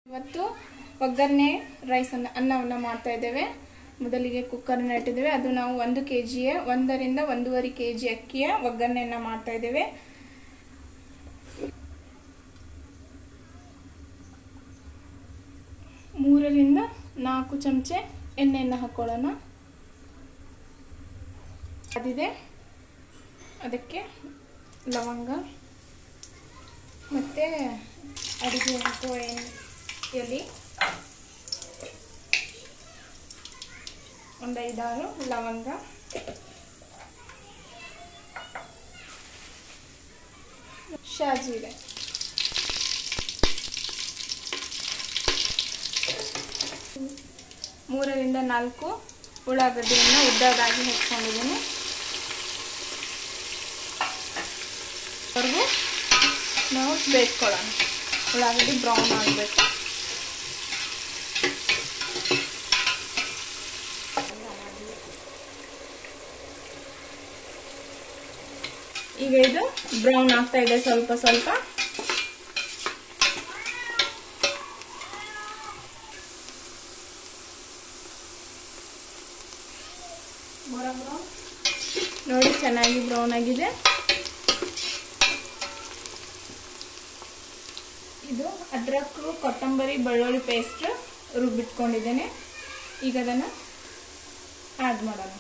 ಇವತ್ತು ಒಗ್ಗರಣೆ ರೈಸನ್ನು ಅನ್ನವನ್ನು ಮಾಡ್ತಾ ಇದ್ದೇವೆ ಮೊದಲಿಗೆ ಕುಕ್ಕರ್ನ ಇಟ್ಟಿದ್ದೇವೆ ಅದು ನಾವು ಒಂದು ಕೆ ಜಿಯ ಒಂದರಿಂದ ಒಂದೂವರೆ ಕೆ ಜಿ ಅಕ್ಕಿಯ ಒಗ್ಗರಣೆಯನ್ನು ಮಾಡ್ತಾ ಇದ್ದೇವೆ ಮೂರರಿಂದ ನಾಲ್ಕು ಚಮಚೆ ಎಣ್ಣೆಯನ್ನು ಹಾಕೊಳ್ಳೋಣ ಅದಿದೆ ಅದಕ್ಕೆ ಲವಂಗ ಮತ್ತು ಅಡುಗೆ ಹಾಕುವ ಎಣ್ಣೆ ಎಲೆ ಒಂದು ಐದಾರು ಲವಂಗ ಶಾಜೀರೆ ಮೂರರಿಂದ ನಾಲ್ಕು ಉಳ್ಳಾಗಡ್ಡಿಯನ್ನು ಉದ್ದದಾಗಿ ಹೆಚ್ಚಿಕೊಂಡಿದ್ದೀನಿ ವರೆಗೂ ನಾವು ಬೇಯಿಸ್ಕೊಳ್ಳೋಣ ಉಳ್ಳಾಗಡ್ಡಿ ಬ್ರೌನ್ ಆಗಬೇಕು ಈಗ ಇದು ಬ್ರೌನ್ ಆಗ್ತಾ ಇದೆ ಸ್ವಲ್ಪ ಸ್ವಲ್ಪ ನೋಡಿ ಚೆನ್ನಾಗಿ ಬ್ರೌನ್ ಆಗಿದೆ ಇದು ಅದ್ರಕ್ಕು ಕೊತ್ತಂಬರಿ ಬೆಳ್ಳುಳ್ಳಿ ಪೇಸ್ಟ್ ರುಬ್ಬಿಟ್ಕೊಂಡಿದ್ದೇನೆ ಈಗ ಅದನ್ನು ಆ್ಯಡ್ ಮಾಡೋಣ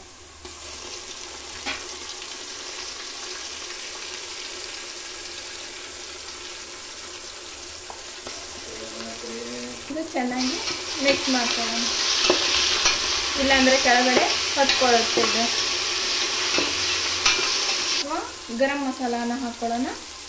ಇದು ಚೆನ್ನಾಗಿ ಮಿಕ್ಸ್ ಮಾಡ್ಕೊಳ್ಳೋಣ ಇಲ್ಲಾಂದರೆ ಕೆಳಗಡೆ ಹೊತ್ಕೊಳ್ಳುತ್ತೆ ಇದು ಅಥವಾ ಗರಂ ಮಸಾಲಾನ ಹಾಕ್ಕೊಳ್ಳೋಣ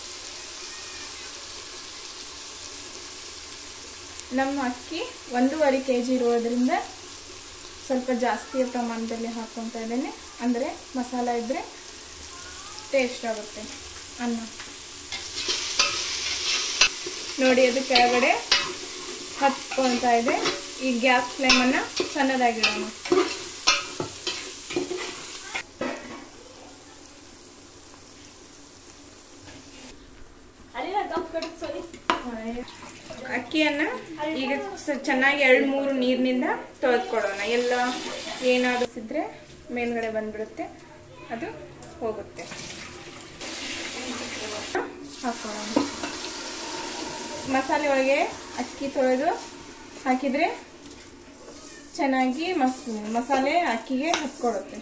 ನಮ್ಮ ಅಕ್ಕಿ ಒಂದೂವರೆ ಕೆ ಜಿ ಇರೋದ್ರಿಂದ ಸ್ವಲ್ಪ ಜಾಸ್ತಿಯ ಪ್ರಮಾಣದಲ್ಲಿ ಹಾಕ್ಕೊತಾ ಇದ್ದೇನೆ ಅಂದರೆ ಮಸಾಲ ಇದ್ದರೆ ಟೇಸ್ಟ್ ಆಗುತ್ತೆ ಅನ್ನ ನೋಡಿ ಅದು ಕೆಳಗಡೆ ಹತ್ಕೊಳ್ತಾ ಇದೆ ಈ ಗ್ಯಾಸ್ ಫ್ಲೇಮನ್ನು ಸಣ್ಣದಾಗಿಡೋಣ ಅಕ್ಕಿಯನ್ನು ಈಗ ಸ- ಚೆನ್ನಾಗಿ ಎರಡು ಮೂರು ನೀರಿನಿಂದ ತೊಳೆದ್ಕೊಡೋಣ ಎಲ್ಲ ಏನಾದರೂ ಇದ್ರೆ ಮೇಲ್ಗಡೆ ಬಂದ್ಬಿಡುತ್ತೆ ಅದು ಹೋಗುತ್ತೆ ಹಾಕೊಳ್ಳೋಣ ಮಸಾಲೆ ಒಳಗೆ ಅಕ್ಕಿ ತೊಳೆದು ಹಾಕಿದರೆ ಚೆನ್ನಾಗಿ ಮಸ್ ಮಸಾಲೆ ಅಕ್ಕಿಗೆ ಹತ್ಕೊಡುತ್ತೆ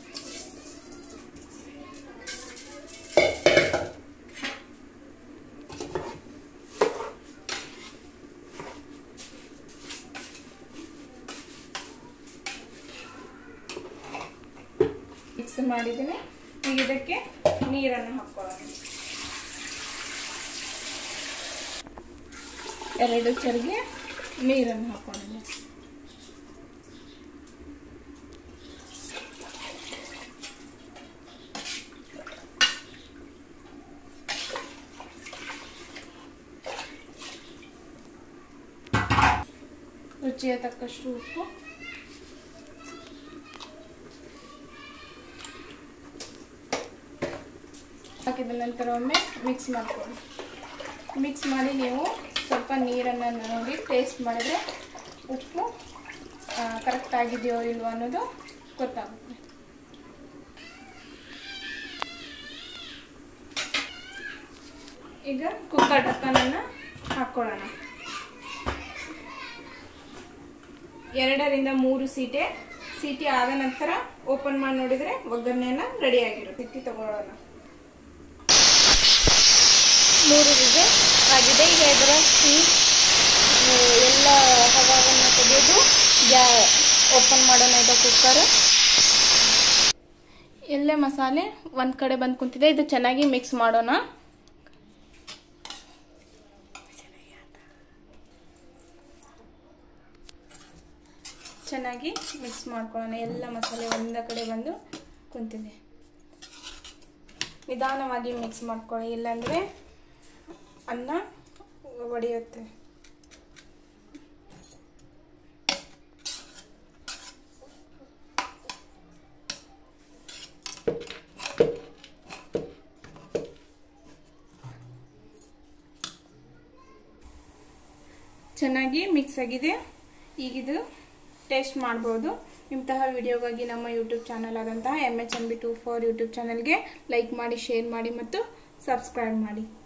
ಮಿಕ್ಸ್ ಮಾಡಿದ್ದೀನಿ ಈಗ ಇದಕ್ಕೆ ನೀರನ್ನು ಹಾಕೊಳ್ಳೋಣ ಎರಡು ಚರಿಗೆ ನೀರನ್ನು ಹಾಕೊಳ್ಳೋಣ ರುಚಿಯ ತಕ್ಕಷ್ಟು ಉಪ್ಪು ಹಾಕಿದ ನಂತರ ಒಮ್ಮೆ ಮಿಕ್ಸ್ ಮಾಡ್ಕೊಳ್ಳಿ ಮಿಕ್ಸ್ ಮಾಡಿ ನೀವು ಸ್ವಲ್ಪ ನೀರನ್ನು ನೋಡಿ ಟೇಸ್ಟ್ ಮಾಡಿದರೆ ಉಪ್ಪು ಕರೆಕ್ಟ್ ಆಗಿದೆಯೋ ಇಲ್ವೋ ಅನ್ನೋದು ಗೊತ್ತಾಗುತ್ತೆ ಈಗ ಕುಕ್ಕರ್ ಢಕ್ಕನನ್ನು ಹಾಕ್ಕೊಳ್ಳೋಣ ಎರಡರಿಂದ ಮೂರು ಸೀಟೆ ಸೀಟಿ ಆದ ನಂತರ ಓಪನ್ ಮಾಡಿ ನೋಡಿದರೆ ಒಗ್ಗರಣೆಯನ್ನು ರೆಡಿ ಆಗಿರುತ್ತೆ ಸಿಟ್ಟಿ ತಗೊಳ್ಳೋಣ ಮೂರು ವಿಜೆ ಆಗಿದೆ ಈಗ ಇದರ ಹೀಟ್ ಎಲ್ಲ ಹವಾವನ್ನು ತೆಗೆದು ಗ್ಯಾ ಓಪನ್ ಮಾಡೋಣ ಇದು ಕುಕ್ಕರ್ ಎಲ್ಲೇ ಮಸಾಲೆ ಒಂದು ಕಡೆ ಬಂದು ಕುಂತಿದೆ ಇದು ಚೆನ್ನಾಗಿ ಮಿಕ್ಸ್ ಮಾಡೋಣ ಚೆನ್ನಾಗಿ ಮಿಕ್ಸ್ ಮಾಡ್ಕೊಳ್ಳೋಣ ಎಲ್ಲ ಮಸಾಲೆ ಒಂದ ಕಡೆ ಬಂದು ಕುಂತಿದೆ ನಿಧಾನವಾಗಿ ಮಿಕ್ಸ್ ಮಾಡ್ಕೊಳ್ಳಿ ಇಲ್ಲಾಂದರೆ ಅನ್ನ ಒಡೆಯುತ್ತೆ ಚೆನ್ನಾಗಿ ಮಿಕ್ಸ್ ಆಗಿದೆ ಈಗಿದು ಟೇಸ್ಟ್ ಮಾಡ್ಬೋದು ಇಂತಹ ವಿಡಿಯೋಗಾಗಿ ನಮ್ಮ ಯೂಟ್ಯೂಬ್ ಚಾನಲ್ ಆದಂತಹ M H N B two four YouTube ಚಾನಲ್ಗೆ ಲೈಕ್ ಮಾಡಿ ಶೇರ್ ಮಾಡಿ ಮತ್ತು ಸಬ್ಸ್ಕ್ರೈಬ್ ಮಾಡಿ